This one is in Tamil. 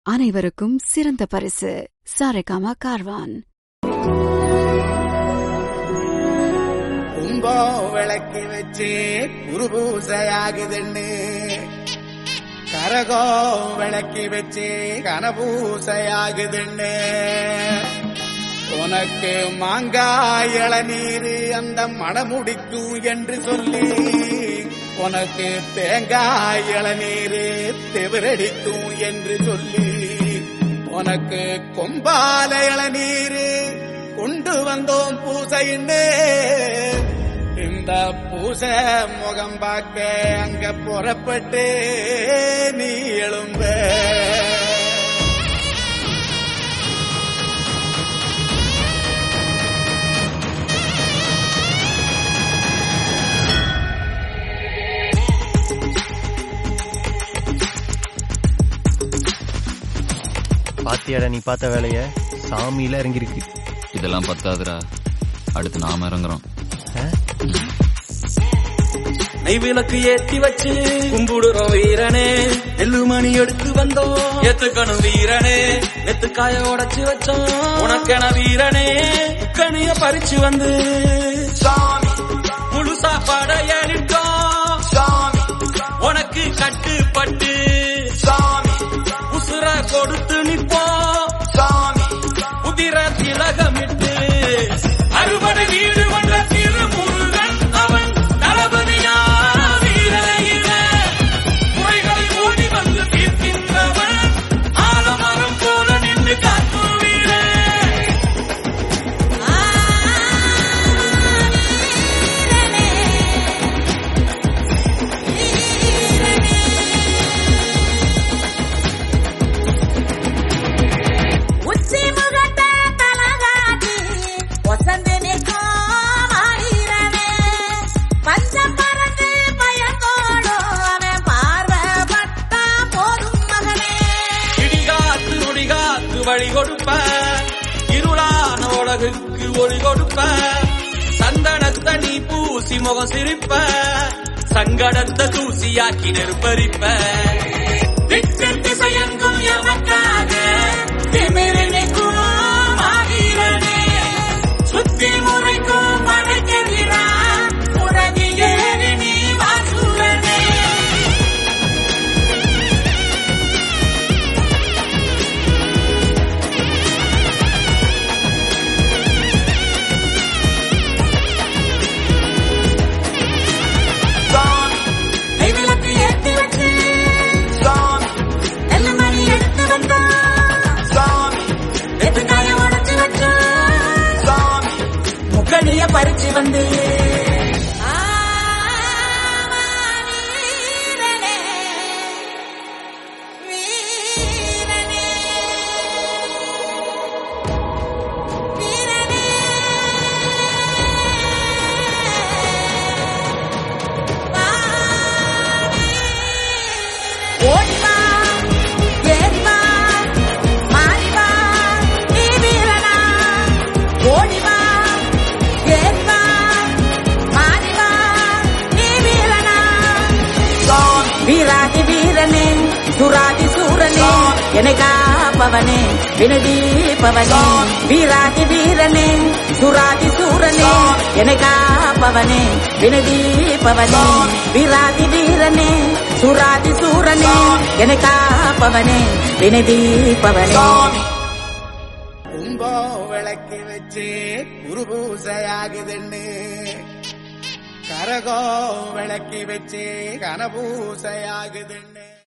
அனைவருக்கும் சிறந்த பரிசு சாரேகாமா கார்வான் கும்பம் விளக்கி வச்சு குருபூசையாகுதுன்னு கரகம் விளக்கி வச்சு கனபூசையாகுதுன்னு உனக்கு மாங்காய் இளநீர் அந்த மணமுடிக்கும் என்று சொல்லி உனக்கு தேங்காய் இளநீர் தெவிரடிக்கும் என்று சொல்லி உனக்கு கொம்பால இளநீர் கொண்டு வந்தோம் பூசைன்னு இந்த பூசை முகம் பார்க்க அங்க புறப்பட்டு நீ எழும்ப பாத்தியாடா நீ பார்த்த வேலைய சாமியில இறங்கிருக்கு இதெல்லாம் பத்தாதுடா அடுத்து நாம இறங்குறோம் நெய் விளக்கு ஏத்தி வச்சு கும்பிடுறோம் வீரனே நெல்லு மணி எடுத்து வந்தோம் ஏத்துக்கணும் வீரனே நெத்துக்காய உடைச்சு வச்சோம் உனக்கென வீரனே கனிய பறிச்சு வந்து சாமி முழு சாப்பாட ஏறிட்டோம் சாமி உனக்கு கட்டுப்பட்டு சாமி உசுர கொடுத்து நிப்போம் சாமி உதிர திலகமிட்டு அறுபடை வீடு கொண்ட திருமுருகன் அவன் தளபதியா வீரனையில முறைகளை ஓடி வந்து தீர்க்கின்றவன் ஆலமரம் போல நின்று காக்கும் வீரன் உச்சி முகத்தை தலகாட்டி ஒசந்து நிற்கும் ஆயிரமே பஞ்சம் பறந்து பயந்தோடும் அவன் பார்வைப்பட்டா போதும் மகனே இடிகாத்து நொடிகாத்து வழி கொடுப்ப இருளான உலகுக்கு ஒளி கொடுப்ப சந்தனத்தை நீ பூசி முகம் சிரிப்ப சங்கடத்தை தூசியாக்கி நெருப்பரிப்ப திக்கத்து செயங்கும் எமக்காக திமிரு நிற்கும் ஆகிறனே சுத்தி முறைக்கும் படைக்கிறா உனது ஏறி நீ வாசுரனே கைவிளக்கு ஏத்தி வச்சு நல்ல மணி எடுத்து வந்தோம் எதுக்காய உடைச்சு வச்சோம் முக்கணிய பறிச்சு வந்து வீரனே வீரனே வீரனே ஓடி வா ஏறி வா மாறி வா நீ வீரனா ஓடி வா ஏறி வா மாறி வா நீ வீரனா வீராதி வீரனே சுராதி சூரனே என்னை காப்பவனே வினதீபவனே வீராதி வீரனே சுராதி சூரனே என்னை காப்பவனே வினதீபவனே வீராதி வீரனே சுராதி சூரனே என்னை காப்பவனே வினதீபவனே கும்பம் விளக்கி வச்சு குருபூசையாகுதுன்னு கரகம் விளக்கி வச்சு கனபூசையாகுதுன்னு